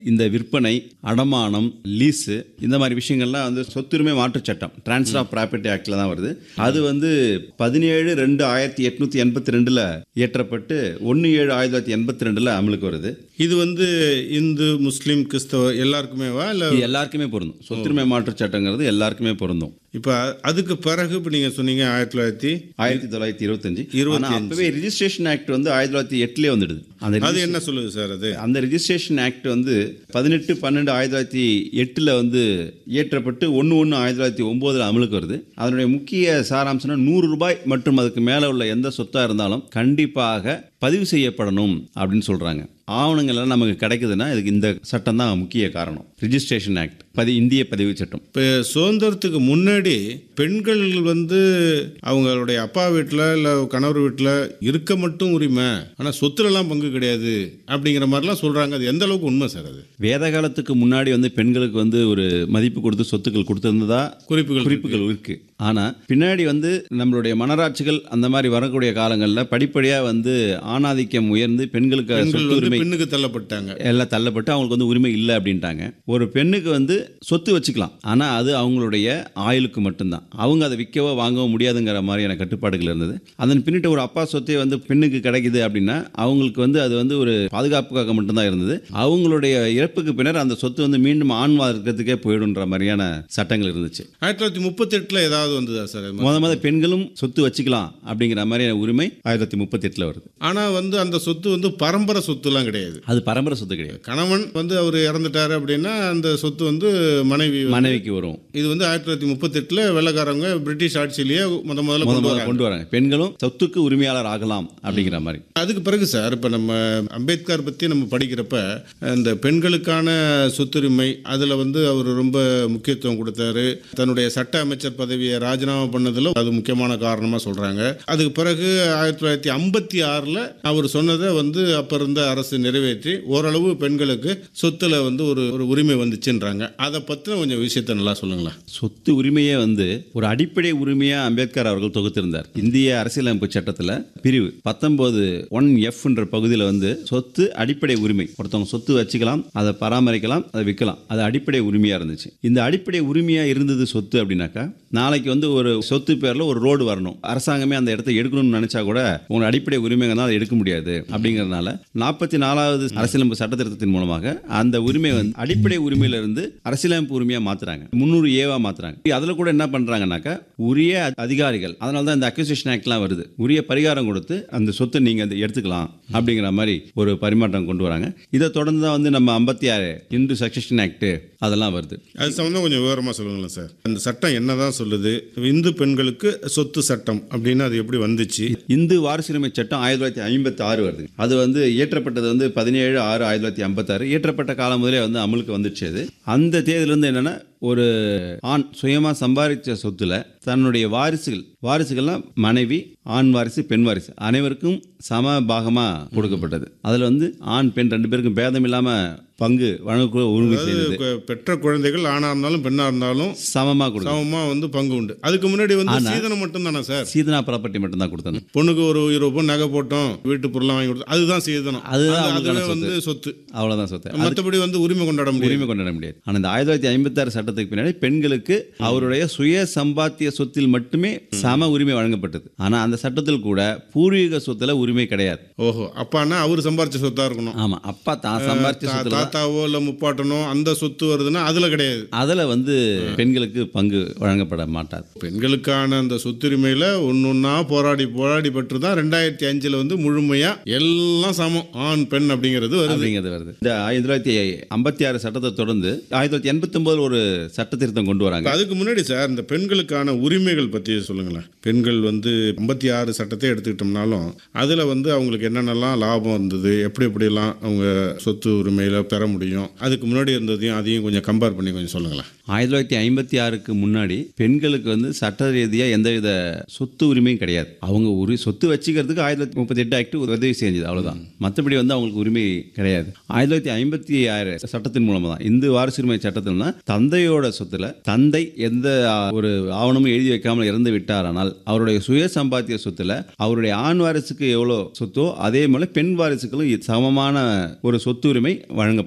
இந்த விற்பனை அடமானம் லீஸு இந்த மாதிரி விஷயங்கள்லாம் வந்து சொத்துரிமை மாற்றுச் சட்டம் டிரான்ஸ்ஃபர் ஆஃப் ப்ராப்பர்ட்டி ஆக்டில் தான் வருது அது வந்து பதினேழு ரெண்டு ஆயிரத்தி எட்நூத்தி எண்பத்தி ரெண்டில் இயற்றப்பட்டு ஒன்று ஏழு ஆயிரத்தி தொள்ளாயிரத்தி எண்பத்தி ரெண்டில் அமலுக்கு வருது இது வந்து இந்து முஸ்லீம் கிறிஸ்தவ எல்லாருக்குமேவா இல்லை இது எல்லாருக்குமே பொருந்தும் சொத்துரிமை மாற்றுச் சட்டங்கிறது எல்லாருக்குமே பொருந்தும் இப்போ அதுக்கு பிறகு இப்போ நீங்கள் சொன்னீங்க ஆயிரத்தி தொள்ளாயிரத்தி ஆயிரத்தி தொள்ளாயிரத்தி இருபத்தஞ்சு இருபத்தி ஆனால் அப்பவே ரிஜிஸ்ட்ரேஷன் ஆக்ட் வந்து ஆயிரத்தி தொள்ளாயிரத்தி எட்டுலேயே வந்துடுது அந்த அது என்ன சொல்லுது சார் அது அந்த ரிஜிஸ்ட்ரேஷன் ஆக்ட் வந்து பதினெட்டு பன்னெண்டு ஆயிரத்தி தொள்ளாயிரத்தி எட்டில் வந்து இயற்றப்பட்டு ஒன்று ஒன்று ஆயிரத்தி தொள்ளாயிரத்தி ஒம்போதில் அமலுக்கு வருது அதனுடைய முக்கிய சாராம்சம்னா நூறு ரூபாய் மற்றும் அதுக்கு மேலே உள்ள எந்த சொத்தாக இருந்தாலும் கண்டிப்பாக பதிவு செய்யப்படணும் அப்படின்னு சொல்கிறாங்க ஆவணங்கள் எல்லாம் நமக்கு கிடைக்குதுன்னா இதுக்கு இந்த சட்டம் தான் முக்கிய காரணம் ரிஜிஸ்ட்ரேஷன் ஆக்ட் பதி இந்திய பதிவு சட்டம் இப்போ சுதந்திரத்துக்கு முன்னாடி பெண்கள் வந்து அவங்களுடைய அப்பா வீட்டில் இல்லை கணவர் வீட்டில் இருக்க மட்டும் உரிமை ஆனால் சொத்துலலாம் பங்கு கிடையாது அப்படிங்கிற மாதிரிலாம் சொல்கிறாங்க அது எந்த அளவுக்கு உண்மை சார் அது வேத காலத்துக்கு முன்னாடி வந்து பெண்களுக்கு வந்து ஒரு மதிப்பு கொடுத்து சொத்துக்கள் கொடுத்திருந்ததா குறிப்புகள் குறிப்புகள் இருக்கு ஆனா பின்னாடி வந்து நம்மளுடைய மனராட்சிகள் அந்த மாதிரி வரக்கூடிய காலங்களில் படிப்படியாக வந்து ஆணாதிக்கம் உயர்ந்து பெண்களுக்கு பெண்கள் சொத்து வந்து உரிமை பெண்ணுக்கு தள்ளப்பட்டாங்க எல்லாம் தள்ளப்பட்டு அவங்களுக்கு வந்து உரிமை இல்லை அப்படின்ட்டாங்க ஒரு பெண்ணுக்கு வந்து சொத்து வச்சுக்கலாம் ஆனால் அது அவங்களுடைய ஆயுளுக்கு மட்டும்தான் அவங்க அதை விற்கவோ வாங்கவோ முடியாதுங்கிற மாதிரியான கட்டுப்பாடுகள் இருந்தது அதன் பின்னிட்டு ஒரு அப்பா சொத்தே வந்து பெண்ணுக்கு கிடைக்குது அப்படின்னா அவங்களுக்கு வந்து அது வந்து ஒரு பாதுகாப்புக்காக மட்டும்தான் இருந்தது அவங்களுடைய இறப்புக்கு பின்னர் அந்த சொத்து வந்து மீண்டும் ஆண் வர்க்கத்துக்கே போயிடுன்ற மாதிரியான சட்டங்கள் இருந்துச்சு ஆயிரத்தி தொள்ளாயிரத்தி முப்பத்தெட்டில் ஏதாவது வந்ததா சார் அது மாதிரி? முத முத பெண்களும் சொத்து வச்சுக்கலாம் அப்படிங்கிற மாதிரியான உரிமை ஆயிரத்தி தொள்ளாயிரத்தி முப்பத்தி எட்டில் வருது ஆனால் வந்து அந்த சொத்து வந்து பரம்பரை சொத்துலாம் கிடையாது அது பரம்பரை சொத்து கிடையாது கணவன் வந்து அவர் இறந்துட்டாரு அப்படின்னா அந்த சொத்து வந்து மனைவி மனைவிக்கு வரும் இது வந்து ஆயிரத்தி தொள்ளாயிரத்தி முப்பத்தெட்டில் வெள்ளக்காரங்க பிரிட்டிஷ் ஆட்சியிலேயே முத முதல்ல முத கொண்டு முத வராங்க கொண்டு வராங்க பெண்களும் சொத்துக்கு உரிமையாளர் ஆகலாம் அப்படிங்கிற மாதிரி அதுக்கு பிறகு சார் இப்போ நம்ம அம்பேத்கர் பற்றி நம்ம படிக்கிறப்ப இந்த பெண்களுக்கான சொத்துரிமை அதில் வந்து அவர் ரொம்ப முக்கியத்துவம் கொடுத்தாரு தன்னுடைய சட்ட அமைச்சர் பதவியை ராஜினாமா பண்ணதில் அது முக்கியமான காரணமாக சொல்கிறாங்க அதுக்கு பிறகு ஆயிரத்தி தொள்ளாயிரத்தி ஐம்பத்தி ஆறில் அவர் சொன்னதை வந்து அப்போ இருந்த அரசு நிறைவேற்றி ஓரளவு பெண்களுக்கு சொத்துல வந்து ஒரு ஒரு உரிமை வந்துச்சுன்றாங்க அதை பற்றின கொஞ்சம் விஷயத்தை நல்லா சொல்லுங்களேன் சொத்து உரிமையே வந்து ஒரு அடிப்படை உரிமையா அம்பேத்கர் அவர்கள் தொகுத்திருந்தார் இந்திய அரசியலமைப்பு சட்டத்துல பிரிவு பத்தொன்பது ஒன் எஃப்ன்ற பகுதியில் வந்து சொத்து அடிப்படை உரிமை ஒருத்தவங்க சொத்து வச்சுக்கலாம் அதை பராமரிக்கலாம் அதை விற்கலாம் அது அடிப்படை உரிமையா இருந்துச்சு இந்த அடிப்படை உரிமையா இருந்தது சொத்து அப்படின்னாக்கா நாளைக்கு வந்து ஒரு சொத்து பேர்ல ஒரு ரோடு வரணும் அரசாங்கமே அந்த இடத்த எடுக்கணும்னு நினைச்சா கூட உங்களோட அடிப்படை உரிமைகள்னால அதை எடுக்க முடியாது அப்படிங்கறதுனால நாற்பத்தி நாலாவது அரசியலமைப்பு சட்ட திருத்தத்தின் மூலமாக அந்த உரிமை வந்து அடிப்படை உரிமையில இருந்து அரசியலமைப்பு உரிமையா மாத்துறாங்க முன்னூறு ஏவா மாத்துறாங்க அதுல கூட என்ன பண்றாங்கன்னாக்கா உரிய அதிகாரிகள் அதனால தான் இந்த அக்யூசேஷன் ஆக்ட்லாம் வருது உரிய பரிகாரம் கொடுத்து அந்த சொத்தை நீங்க அதை எடுத்துக்கலாம் அப்படிங்கிற மாதிரி ஒரு பரிமாற்றம் கொண்டு வராங்க இதை தொடர்ந்து தான் வந்து நம்ம ஐம்பத்தி ஆறு இந்து சக்சஷன் ஆக்ட் அதெல்லாம் வருது அது சம்மந்தம் கொஞ்சம் விவரமாக சொல்லுங்களேன் சார் அந்த சட்டம் என்னதான் சொல்லுது இந்து பெண்களுக்கு சொத்து சட்டம் அப்படின்னு அது எப்படி வந்துச்சு இந்து வாரிசுரிமை சட்டம் ஆயிரத்தி தொள்ளாயிரத்தி ஐம்பத்தி ஆறு வருது அது வந்து இயற்றப்பட்டது வந்து பதினேழு ஆறு ஆயிரத்தி தொள்ளாயிரத்தி ஐம்பத்தாறு இயற்றப்பட்ட காலம் முதலே வந்து அமலுக்கு வந்துச்சு அது அந்த தேதியிலிருந்து என்னன்னா ஒரு ஆண் சுயமாக சம்பாதிச்ச சொத்துல தன்னுடைய வாரிசுகள் வாரிசுகள்லாம் மனைவி ஆண் வாரிசு பெண் வாரிசு அனைவருக்கும் சம பாகமாக கொடுக்கப்பட்டது அதில் வந்து ஆண் பெண் ரெண்டு பேருக்கும் பேதம் இல்லாமல் பங்கு வழங்க உரிமை செய்தது கு- பெற்ற குழந்தைகள் ஆணா இருந்தாலும் பெண்ணா இருந்தாலும் சமமாக கொடுக்கும் சமமா வந்து பங்கு உண்டு அதுக்கு முன்னாடி வந்து சீதனம் மட்டும் தானே சார் சீதனா ப்ராப்பர்ட்டி மட்டும்தான் கொடுத்தாங்க பொண்ணுக்கு ஒரு இருபது பொண்ணு நகை போட்டோம் வீட்டு பொருளாக வாங்கி கொடுத்தோம் அதுதான் சீதனம் அதுதான் அது- அவங்களுக்கான அதுவே வந்து சொத்து அவ்வளோதான் சொத்து மற்றபடி வந்து உரிமை கொண்டாட முடியும் உரிமை கொண்டாட முடியாது ஆனால் இந்த ஆயிரத்தி தொள்ளாயிரத்தி ஐம்பத்தாறு சட்டத்துக்கு பின்னாடி பெண்களுக்கு அவருடைய சுய சம்பாத்திய சொத்தில் மட்டுமே சம உரிமை வழங்கப்பட்டது ஆனால் அந்த சட்டத்தில் கூட பூர்வீக சொத்துல உரிமை கிடையாது ஓஹோ அப்பான்னா அவர் சம்பாரிச்ச சொத்தா இருக்கணும் ஆமா அப்பா தான் சம்பாதிச்ச தா- சொத்துல தாத்தாவோ இல்ல முப்பாட்டனோ அந்த சொத்து வருதுன்னா அதுல கிடையாது அதில் வந்து பெண்களுக்கு பங்கு வழங்கப்பட மாட்டாது பெண்களுக்கான அந்த சொத்துரிமையில ஒன்னொன்னா போராடி போராடி பெற்று தான் ரெண்டாயிரத்தி அஞ்சுல வந்து முழுமையா எல்லாம் சமம் ஆண் பெண் அப்படிங்கிறது வருது அப்படிங்கிறது வருது இந்த ஆயிரத்தி தொள்ளாயிரத்தி ஐம்பத்தி ஆறு சட்டத்தை தொடர்ந்து ஆயிரத்தி தொள்ளாயிரத்தி எண்பத்தி ஒரு சட்ட திருத்தம் கொண்டு வராங்க இப்ப அதுக்கு முன்னாடி சார் இந்த பெண்களுக்கான உரிமைகள் பற்றி சொல்லுங்களேன் பெண்கள் வந்து ஐம்பத்தி ஆறு சட்டத்தை எடுத்துக்கிட்டோம்னாலும் அதில் வந்து அவங்களுக்கு என்னென்னலாம் லாபம் இருந்தது எப்படி எப்படிலாம் அவங்க சொத்து உரிமையில் பெற முடியும் அதுக்கு முன்னாடி இருந்ததையும் அதையும் கொஞ்சம் கம்பேர் பண்ணி கொஞ்சம் சொல்லுங்களேன் ஆயிரத்தி தொள்ளாயிரத்தி ஐம்பத்தி ஆறுக்கு முன்னாடி பெண்களுக்கு வந்து சட்ட ரீதியாக எந்தவித சொத்து உரிமையும் கிடையாது அவங்க உரி சொத்து வச்சுக்கிறதுக்கு ஆயிரத்தி தொள்ளாயிரத்தி முப்பத்தி எட்டு ஆக்ட் உதவி செஞ்சது அவ்வளவுதான் மற்றபடி வந்து அவங்களுக்கு உரிமை கிடையாது ஆயிரத்தி தொள்ளாயிரத்தி ஐம்பத்தி ஆறு சட்டத்தின் மூலமாக தான் இந்து வாரிசுரிமை சட்டத்தில்னா தந்தையோட சொத்துல தந்தை எந்த ஆ, ஒரு ஆவணமும் எழுதி வைக்காமல் இறந்து விட்டாரானால் அவருடைய சுய சம்பாத்திய சொத்துல அவருடைய ஆண் வாரிசுக்கு எவ்வளோ சொத்தோ அதே போல பெண் வாரிசுகளும் சமமான ஒரு சொத்து உரிமை வழங்கப்பட்டது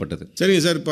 வழங்கப்பட்டது சரிங்க சார் இப்போ